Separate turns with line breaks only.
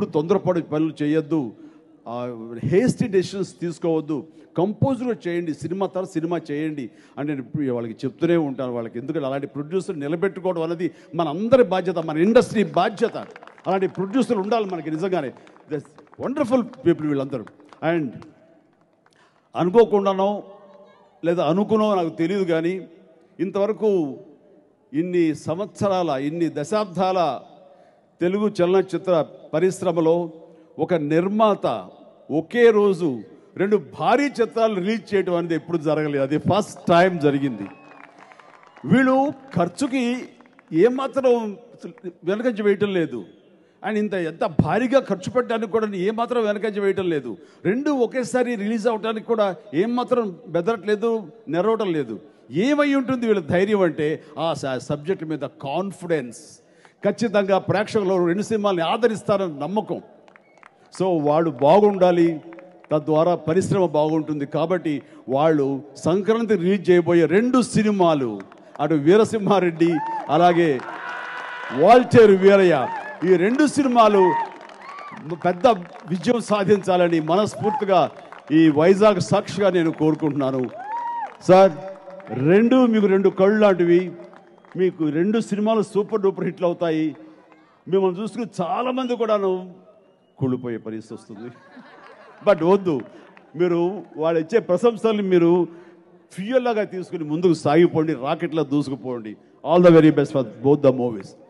తొందరపడి పనులు చేయొద్దు హేస్టీ డెసిషన్స్ తీసుకోవద్దు కంపోజ్గా చేయండి సినిమా తర్వాత సినిమా చేయండి అని నేను ఇప్పుడు వాళ్ళకి చెప్తూనే ఉంటాను వాళ్ళకి ఎందుకంటే అలాంటి ప్రొడ్యూసర్ నిలబెట్టుకోవడం అనేది మన అందరి బాధ్యత మన ఇండస్ట్రీ బాధ్యత అలాంటి ప్రొడ్యూసర్ ఉండాలి మనకి నిజంగానే వండర్ఫుల్ పీపుల్ వీళ్ళందరూ అండ్ అనుకోకుండానో లేదా అనుకునో నాకు తెలియదు కానీ ఇంతవరకు ఇన్ని సంవత్సరాల ఇన్ని దశాబ్దాల తెలుగు చలనచిత్ర పరిశ్రమలో ఒక నిర్మాత ఒకే రోజు రెండు భారీ చిత్రాలు రిలీజ్ చేయడం అనేది ఎప్పుడు జరగలేదు అది ఫస్ట్ టైం జరిగింది వీళ్ళు ఖర్చుకి ఏమాత్రం వెనకంచి వేయటం లేదు అండ్ ఇంత ఎంత భారీగా ఖర్చు పెట్టడానికి కూడా ఏమాత్రం వెనకంచి వేయటం లేదు రెండు ఒకేసారి రిలీజ్ అవడానికి కూడా ఏమాత్రం బెదరట్లేదు నెరవటం లేదు ఏమై ఉంటుంది వీళ్ళ ధైర్యం అంటే ఆ సబ్జెక్ట్ మీద కాన్ఫిడెన్స్ ఖచ్చితంగా ప్రేక్షకులు రెండు సినిమాల్ని ఆదరిస్తారని నమ్మకం సో వాళ్ళు బాగుండాలి తద్వారా పరిశ్రమ బాగుంటుంది కాబట్టి వాళ్ళు సంక్రాంతి రిలీజ్ చేయబోయే రెండు సినిమాలు అటు వీరసింహారెడ్డి అలాగే వాల్టేరు వీరయ్య ఈ రెండు సినిమాలు పెద్ద విజయం సాధించాలని మనస్ఫూర్తిగా ఈ వైజాగ్ సాక్షిగా నేను కోరుకుంటున్నాను సార్ రెండు మీకు రెండు కళ్ళు లాంటివి మీకు రెండు సినిమాలు సూపర్ డూపర్ హిట్లు అవుతాయి మిమ్మల్ని చూసుకుని చాలామంది కూడాను కూలిపోయే పరిస్థితి వస్తుంది బట్ వద్దు మీరు వాళ్ళు ఇచ్చే ప్రశంసల్ని మీరు ఫ్యూయల్ లాగా తీసుకుని ముందుకు సాగిపోండి రాకెట్లా దూసుకుపోండి all the very best for both the movies